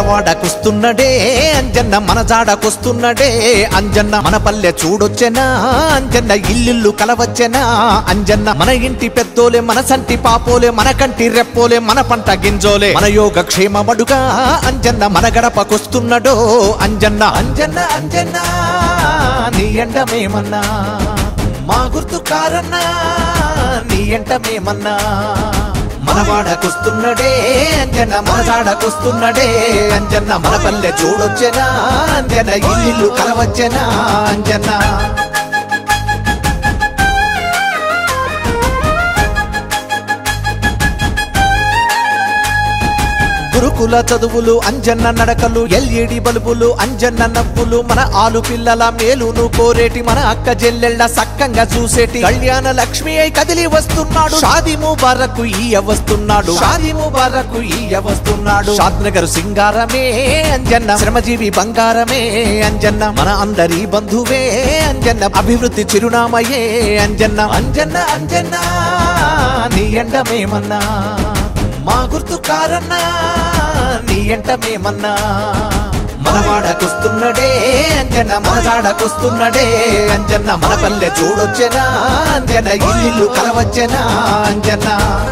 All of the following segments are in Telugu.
మనవాడకొస్తున్నడే అంజన్న మన జాడకొస్తున్నడే అంజన్న మన పల్లె చూడొచ్చెనా అంజన్న ఇల్లిల్లు కలవచ్చెనా అంజన్న మన ఇంటి పెద్దోలే మన సంటి పాపోలే మన కంటి రెప్పోలే మన పంట గింజోలే మన యోగ క్షేమమడుగా అంజన్న మన గడపకొస్తున్నడో అంజన్న అంజన్న అంజన్న నీ ఎండ మేమన్నా మా గుర్తు కారన్నా నీ ఎంట మేమన్నా మనవాడకొస్తున్నడే అంజన్న మన జాడకొస్తున్నడే అంజన్న మన పల్లె చూడొచ్చెనా అంజన్న ఇల్లు కలవచ్చెనా అంజన్న గురుకుల చదువులు అంజన్న నడకలు ఎల్ఈడి బల్బులు అంజన్న నవ్వులు మన ఆలు పిల్లల మేలును కోరేటి మన అక్క చెల్లెళ్ళ సక్కంగా చూసేటి కళ్యాణ లక్ష్మి అయి కదిలి వస్తున్నాడు షాది ముబారకు ఈయ వస్తున్నాడు షాది ముబారకు ఈయ వస్తున్నాడు షాద్నగర్ సింగారమే అంజన్న శ్రమజీవి బంగారమే అంజన్న మన అందరి బంధువే అంజన్న అభివృద్ధి చిరునామయే అంజన్న అంజన్న అంజన్న నీ ఎండమేమన్నా మా గుర్తు కారన్నా నీ ఎంట మేమన్నా మనవాడకొస్తున్నడే అంజన్న మన జాడకొస్తున్నడే అంజన్న మన పల్లె చూడొచ్చెనా అంజన్న ఇల్లు కలవచ్చెనా అంజన్న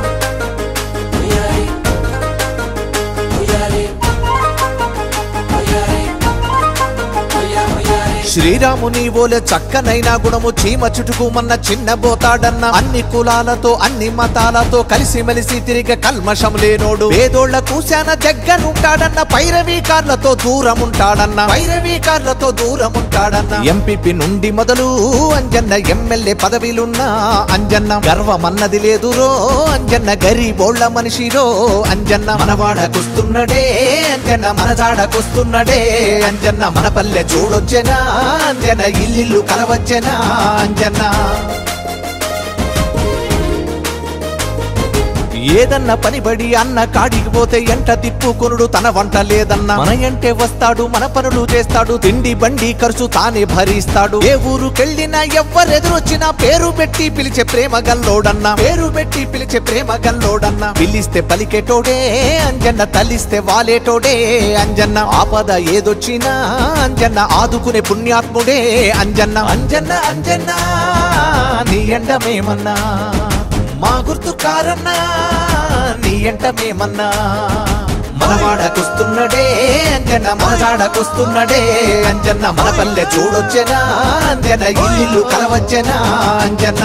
శ్రీరాముని ఓలే చక్కనైన గుణము చీమ చుటుకుమన్న చిన్న బోతాడన్న అన్ని కులాలతో అన్ని మతాలతో కలిసిమెలిసి తిరిగే కల్మషం లేనోడు పేదోళ్ల కూశాన జగ్గనుంటాడన్న పైరవీకార్లతో దూరం ఉంటాడన్న పైరవీకార్లతో దూరం ఉంటాడన్న ఎంపీపీ నుండి మొదలు అంజన్న ఎమ్మెల్యే పదవిలున్నా అంజన్న గర్వమన్నది లేదురో అంజన్న గరీబోళ్ల మనిషిరో అంజన్న మనవాడకొస్తున్నడే అంజన్న మన జాడకొస్తున్నడే అంజన్న మన పల్లె చూడొచ్చెనా అంజన్న ఇల్లు కలవచ్చెనా అంజన్న ఏదన్న పనిబడి అన్న కాడికి పోతే ఎంట తిప్పుకొనుడు తన వంట లేదన్న మన ఎంటే వస్తాడు మన పనులు చేస్తాడు తిండి బండి ఖర్చు తానే భరిస్తాడు ఏ ఊరుకెళ్ళినా ఎవ్వరెదురొచ్చినా పేరు పెట్టి పిలిచే ప్రేమ గల్లోడన్న పేరు పెట్టి పిలిచే ప్రేమ గల్లోడన్న పిలిస్తే పలికేటోడే అంజన్న తల్లిస్తే వాలేటోడే అంజన్న ఆపద ఏదొచ్చినా అంజన్న ఆదుకునే పుణ్యాత్ముడే అంజన్న అంజన్న అంజన్న నీ ఎండమేమన్నా మా గుర్తు కారన్నా నీ ఎంట మేమన్నా మనవాడకొస్తున్నడే అంజన్న మన జాడకొస్తున్నడే అంజన్న మన పల్లె చూడొచ్చెనా అంజన్న ఇల్లు కలవచ్చెనా అంజన్న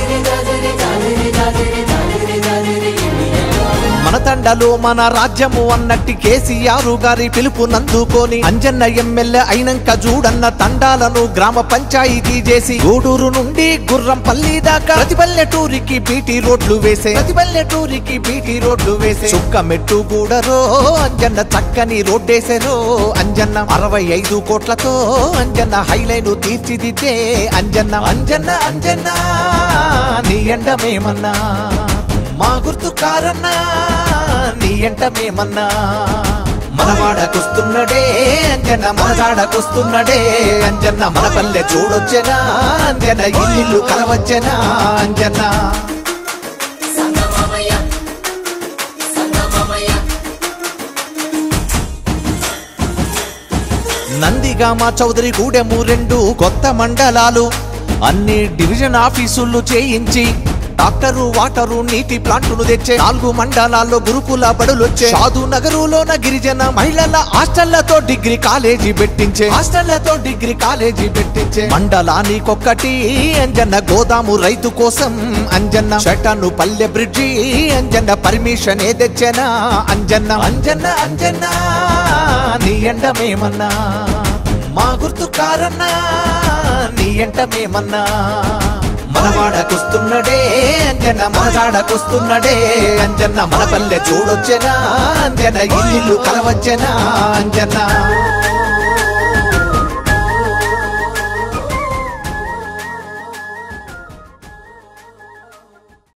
మన తండలో మన రాజ్యము అన్నట్టి కేసీఆర్ గారి పిలుపు నందుకొని అంజన్న ఎమ్మెల్యే అయినంక చూడన్న తండాలను గ్రామ పంచాయతీ చేసి గూడూరు నుండి గుర్రంపల్లి దాకా ప్రతి పల్లెటూరికి బీటీ రోడ్లు వేసే ప్రతి పల్లెటూరికి బీటీ రోడ్లు వేసే చుక్క మెట్టు గూడరో అంజన్న చక్కని రోడ్డేసేరో అంజన్న అరవై ఐదు కోట్లతో అంజన్న హైలైన్ తీర్చిదిద్దే అంజన్న అంజన్న అంజన్న నీ ఎండమేమన్నా మా గుర్తు కారన్నా నీ ఎంట మేమన్నా మనవాడకొస్తున్నడే అంజన్న మన జాడకొస్తున్నడే అంజన్న మన పల్లె చూడొచ్చెనా అంజన్న ఇల్లు కలవచ్చెనా అంజన్న నందిగామ చౌదరి గూడెము రెండు కొత్త మండలాలు అన్ని డివిజన్ ఆఫీసులు చేయించి డాక్టరు వాటరు నీటి ప్లాంటును తెచ్చే నాలుగు మండలాల్లో గురుకుల బడులొచ్చే సాధు నగరులోన గిరిజన మహిళల హాస్టళ్లతో డిగ్రీ కాలేజీ పెట్టించే హాస్టళ్లతో డిగ్రీ కాలేజీ పెట్టించే మండలానికొక్కటి అంజన్న గోదాము రైతు కోసం అంజన్న షటను పల్లె బ్రిడ్జి అంజన్న పర్మిషన్ ఏ తెచ్చనా అంజన్న అంజన్న అంజన్న నీ ఎండమేమన్నా మా గుర్తు కారన్నా నీ ఎంటమేమన్నా మనవాడకొస్తున్నడే అంజన్న మన జాడకొస్తున్నడే అంజన్న మన పల్లె చూడొచ్చెనా అంజన్న ఇల్లు కలవచ్చెనా అంజన్న